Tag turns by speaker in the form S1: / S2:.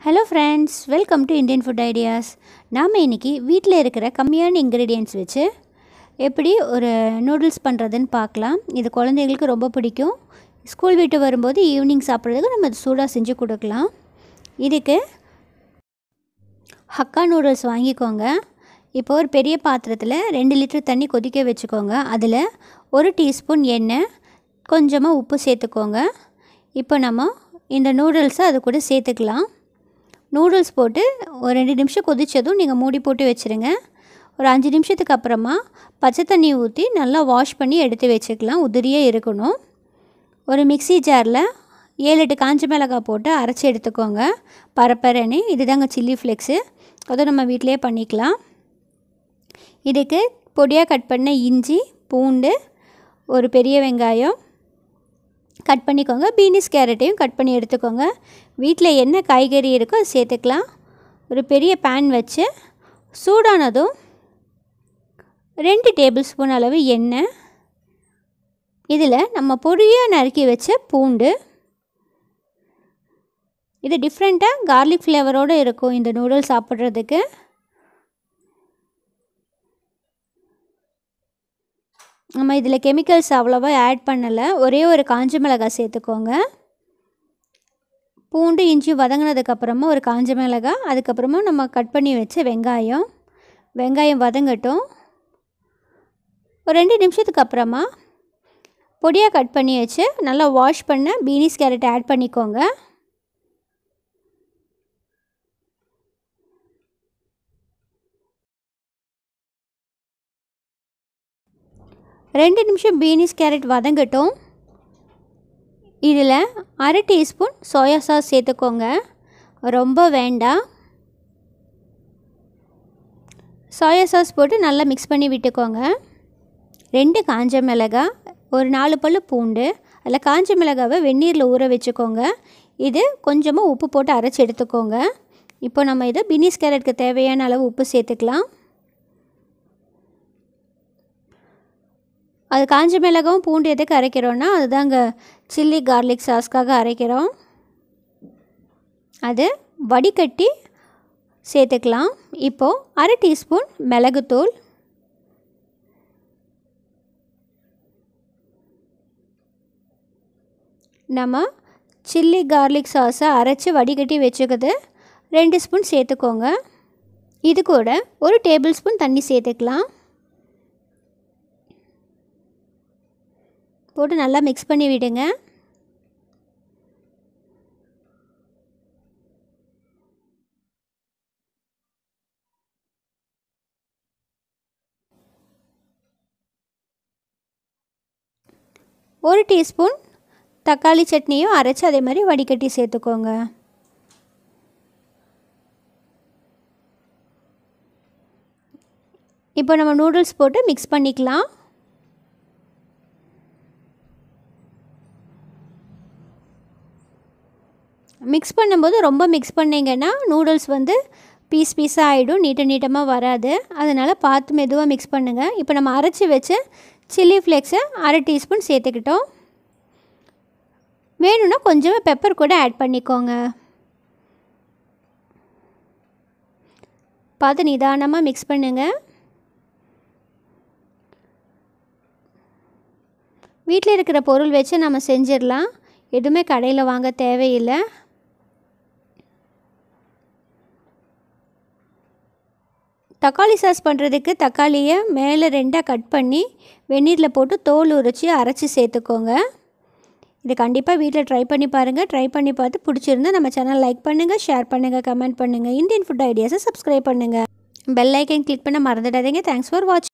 S1: hello friends welcome to Indian food ideas நாம் இன்றைக்கி வீட்டில் இருக்கிற கம்மியான இன்க்ரீடியன்ட்ஸ் வச்சு எப்படி ஒரு நூடுல்ஸ் பண்ணுறதுன்னு பார்க்கலாம் இது குழந்தைங்களுக்கு ரொம்ப பிடிக்கும் ஸ்கூல் விட்டு வரும்போது ஈவினிங் சாப்பிட்றதுக்கு நம்ம இது சூடாக செஞ்சு கொடுக்கலாம் இதுக்கு ஹக்கா நூடுல்ஸ் வாங்கிக்கோங்க இப்போ ஒரு பெரிய பாத்திரத்தில் ரெண்டு லிட்டர் தண்ணி கொதிக்க வச்சுக்கோங்க அதில் ஒரு டீஸ்பூன் எண்ணெய் கொஞ்சமாக உப்பு சேர்த்துக்கோங்க இப்போ நம்ம இந்த நூடுல்ஸை அது கூட சேர்த்துக்கலாம் நூடுல்ஸ் போட்டு ஒரு ரெண்டு நிமிஷம் கொதித்ததும் நீங்கள் மூடி போட்டு வச்சுருங்க ஒரு அஞ்சு நிமிஷத்துக்கு அப்புறமா பச்சை தண்ணி ஊற்றி நல்லா வாஷ் பண்ணி எடுத்து வச்சுக்கலாம் உதிரியாக இருக்கணும் ஒரு மிக்சி ஜாரில் ஏழு எட்டு காஞ்ச மிளகாய் போட்டு அரைச்சி எடுத்துக்கோங்க பரப்பரன்னு இதுதாங்க சில்லி ஃப்ளெக்ஸு அதை நம்ம வீட்டிலே பண்ணிக்கலாம் இதுக்கு பொடியாக கட் பண்ண இஞ்சி பூண்டு ஒரு பெரிய வெங்காயம் கட் பண்ணிக்கோங்க பீனிஸ் கேரட்டையும் கட் பண்ணி எடுத்துக்கோங்க வீட்டில் என்ன காய்கறி இருக்கோ அது சேர்த்துக்கலாம் ஒரு பெரிய பேன் வச்சு சூடானதும் ரெண்டு டேபிள் ஸ்பூன் அளவு எண்ணெய் இதில் நம்ம பொடியாக நறுக்கி வச்ச பூண்டு இது டிஃப்ரெண்ட்டாக கார்லிக் ஃப்ளேவரோடு இருக்கும் இந்த நூடுல்ஸ் சாப்பிட்றதுக்கு நம்ம இதில் கெமிக்கல்ஸ் அவ்வளோவா ஆட் பண்ணலை ஒரே ஒரு காஞ்ச மிளகாய் சேர்த்துக்கோங்க பூண்டு இஞ்சி வதங்கினதுக்கப்புறமா ஒரு காஞ்ச மிளகாய் அதுக்கப்புறமா நம்ம கட் பண்ணி வச்ச வெங்காயம் வெங்காயம் வதங்கட்டும் ஒரு ரெண்டு நிமிஷத்துக்கு அப்புறமா பொடியாக கட் பண்ணி வச்சு நல்லா வாஷ் பண்ண பீனிஸ் கேரட் ஆட் பண்ணிக்கோங்க ரெண்டு நிமிஷம் பீனிஸ் கேரட் வதங்கட்டும் இதில் அரை டீஸ்பூன் சோயா சாஸ் சேர்த்துக்கோங்க ரொம்ப வேண்டாம் சோயா சாஸ் போட்டு நல்லா மிக்ஸ் பண்ணி விட்டுக்கோங்க ரெண்டு காஞ்ச மிளகாய் ஒரு நாலு பல் பூண்டு அதில் காஞ்ச மிளகாவை வெந்நீரில் ஊற வச்சுக்கோங்க இது கொஞ்சமாக உப்பு போட்டு அரைச்சி எடுத்துக்கோங்க இப்போ நம்ம இதை பினிஸ் கேரட்க்கு தேவையான அளவு உப்பு சேர்த்துக்கலாம் அது காஞ்ச மிளகாவும் பூண்டு எதுக்கு அரைக்கிறோன்னா அதுதாங்க சில்லி கார்லிக் சாஸ்க்காக அரைக்கிறோம் அது வடிகட்டி சேர்த்துக்கலாம் இப்போது அரை டீஸ்பூன் மிளகுத்தூள் நம்ம சில்லி கார்லிக் சாஸை அரைச்சி வடிகட்டி வச்சுக்கிறது ரெண்டு ஸ்பூன் சேர்த்துக்கோங்க இது கூட ஒரு டேபிள் ஸ்பூன் தண்ணி சேர்த்துக்கலாம் போட்டு நல்லா மிக்ஸ் பண்ணி விடுங்க ஒரு டீஸ்பூன் தக்காளி சட்னியும் அரைச்சி அதே மாதிரி வடிகட்டி சேர்த்துக்கோங்க இப்போ நம்ம நூடுல்ஸ் போட்டு மிக்ஸ் பண்ணிக்கலாம் மிக்ஸ் பண்ணும்போது ரொம்ப மிக்ஸ் பண்ணிங்கன்னா நூடுல்ஸ் வந்து பீஸ் பீஸாக ஆகிடும் நீட்ட நீட்டமாக வராது அதனால் பார்த்து மெதுவாக மிக்ஸ் பண்ணுங்கள் இப்போ நம்ம அரைச்சி வச்ச சில்லி ஃப்ளேக்ஸை அரை டீஸ்பூன் சேர்த்துக்கிட்டோம் வேணும்னா கொஞ்சமாக பெப்பர் கூட ஆட் பண்ணிக்கோங்க பார்த்து நிதானமாக மிக்ஸ் பண்ணுங்கள் வீட்டில் இருக்கிற பொருள் வச்சு நம்ம செஞ்சிடலாம் எதுவுமே கடையில் வாங்க தேவையில்லை தக்காளி சாஸ் பண்ணுறதுக்கு தக்காளியை மேலே ரெண்டாக கட் பண்ணி வெந்நீரில் போட்டு தோல் உரித்து அரைச்சி சேர்த்துக்கோங்க இது கண்டிப்பாக வீட்டில் ட்ரை பண்ணி பாருங்கள் ட்ரை பண்ணி பார்த்து பிடிச்சிருந்தா நம்ம சேனல் லைக் பண்ணுங்கள் ஷேர் பண்ணுங்கள் கமெண்ட் பண்ணுங்கள் இந்தியன் ஃபுட் ஐடியாஸை சப்ஸ்கிரைப் பண்ணுங்கள் பெல் ஐக்கன் கிளிக் பண்ண மறந்துடாதீங்க தேங்க்ஸ் ஃபார் வாட்சிங்